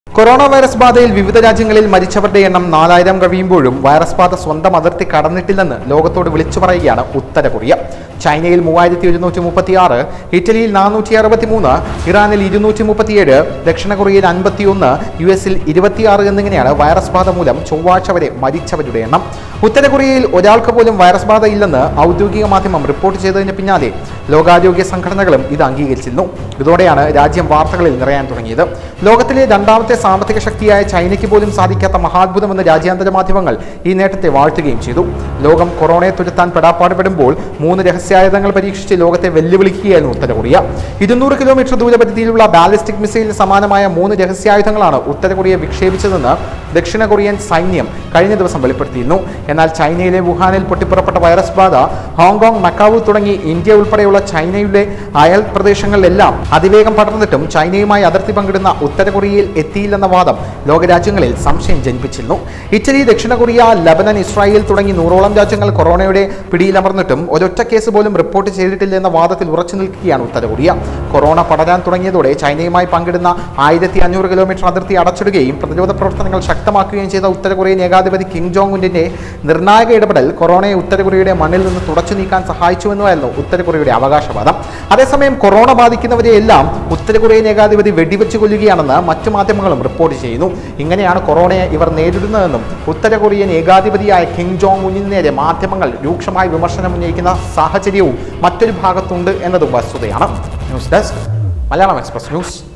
corona virus ബാധയിൽ വിവിധ രാജ്യങ്ങളിൽ മരിച്ചവരുടെ എണ്ണം നാലായിരം കഴിയുമ്പോഴും വൈറസ് ബാധ സ്വന്തം അതിർത്തി കടന്നിട്ടില്ലെന്ന് ലോകത്തോട് വിളിച്ചു പറയുകയാണ് ഉത്തര കൊറിയ ചൈനയിൽ മൂവായിരത്തി ഒരുന്നൂറ്റി മുപ്പത്തി ആറ് ഇറ്റലിയിൽ നാനൂറ്റി അറുപത്തി മൂന്ന് ഇറാനിൽ ഇരുന്നൂറ്റി മുപ്പത്തിയേഴ് ദക്ഷിണ കൊറിയയിൽ അൻപത്തിയൊന്ന് യു എസിൽ ഇരുപത്തിയാറ് എന്നിങ്ങനെയാണ് വൈറസ് ബാധ മൂലം ചൊവ്വാഴ്ച വരെ മരിച്ചവരുടെ എണ്ണം ഉത്തര കൊറിയയിൽ ഒരാൾക്ക് പോലും വൈറസ് ബാധ ഇല്ലെന്ന് ഔദ്യോഗിക മാധ്യമം റിപ്പോർട്ട് ചെയ്തതിന് പിന്നാലെ ലോകാരോഗ്യ സംഘടനകളും ഇത് അംഗീകരിച്ചിരുന്നു ഇതോടെയാണ് രാജ്യം വാർത്തകളിൽ നിറയാൻ തുടങ്ങിയത് ലോകത്തിലെ രണ്ടാമത്തെ സാമ്പത്തിക ശക്തിയായ ചൈനയ്ക്ക് പോലും സാധിക്കാത്ത മഹാത്ഭുതമെന്ന് രാജ്യാന്തര മാധ്യമങ്ങൾ ഈ നേട്ടത്തെ വാഴ്ത്തുകയും ചെയ്തു ലോകം കൊറോണയെ തുരത്താൻ പെടാപ്പാടുപെടുമ്പോൾ മൂന്ന് രഹസ്യായുധങ്ങൾ പരീക്ഷിച്ച് ലോകത്തെ വെല്ലുവിളിക്കുകയായിരുന്നു ഉത്തര കൊറിയ ഇരുന്നൂറ് കിലോമീറ്റർ ദൂരപരിധിയിലുള്ള ബാലിസ്റ്റിക് മിസൈലിന് സമാനമായ മൂന്ന് രഹസ്യായുധങ്ങളാണ് ഉത്തര കൊറിയ വിക്ഷേപിച്ചതെന്ന് ദക്ഷിണ കൊറിയൻ സൈന്യം കഴിഞ്ഞ ദിവസം വെളിപ്പെടുത്തിയിരുന്നു എന്നാൽ ചൈനയിലെ വുഹാനിൽ പൊട്ടിപ്പുറപ്പെട്ട വൈറസ് ബാധ ഹോങ്കോങ് മക്കാവു തുടങ്ങി ഇന്ത്യ ഉൾപ്പെടെയുള്ള ചൈനയുടെ അയൽ പ്രദേശങ്ങളിലെല്ലാം അതിവേഗം പടർന്നിട്ടും ചൈനയുമായി അതിർത്തി പങ്കിടുന്ന ഉത്തര കൊറിയയിൽ എത്തിയില്ലെന്ന വാദം ലോകരാജ്യങ്ങളിൽ സംശയം ജനിപ്പിച്ചിരുന്നു ഇറ്റലി ദക്ഷിണ കൊറിയ ലബനൻ ഇസ്രായേൽ തുടങ്ങി നൂറോളം രാജ്യങ്ങൾ കൊറോണയുടെ പിടിയിലമർന്നിട്ടും ഒരൊറ്റ കേസ് പോലും റിപ്പോർട്ട് ചെയ്തിട്ടില്ല എന്ന വാദത്തിൽ ഉറച്ചു നിൽക്കുകയാണ് ഉത്തര കൊറിയ കൊറോണ പടരാൻ തുടങ്ങിയതോടെ ചൈനയുമായി പങ്കിടുന്ന ആയിരത്തി അഞ്ഞൂറ് കിലോമീറ്റർ അതിർത്തി അടച്ചിടുകയും പ്രതിരോധ പ്രവർത്തനങ്ങൾ ശക്തമാക്കുകയും ചെയ്ത ഉത്തര കൊറിയൻ ഏകാധിപതി കിം ജോങ് ഉന്നിന്റെ നിർണായക ഇടപെടൽ കൊറോണയെ ഉത്തര കൊറിയയുടെ മണ്ണിൽ നിന്ന് തുടച്ചു നീക്കാൻ സഹായിച്ചുവെന്നുമായിരുന്നു ഉത്തര കൊറിയയുടെ അവകാശവാദം അതേസമയം കൊറോണ ബാധിക്കുന്നവരെയെല്ലാം ഉത്തര കൊറിയൻ ഏകാധിപതി വെടിവെച്ച് കൊല്ലുകയാണെന്ന് മറ്റു മാധ്യമങ്ങളും റിപ്പോർട്ട് ചെയ്യുന്നു ഇങ്ങനെയാണ് കൊറോണയെ ഇവർ നേരിടുന്നതെന്നും ഉത്തര കൊറിയൻ ഏകാധിപതിയായ കിം ജോങ് ഉന്നിന് നേരെ മാധ്യമങ്ങൾ രൂക്ഷമായി വിമർശനം ഉന്നയിക്കുന്ന സാഹചര്യവും മറ്റൊരു ഭാഗത്തുണ്ട് എന്നതും വസ്തുതയാണ് news desk Malayalam express news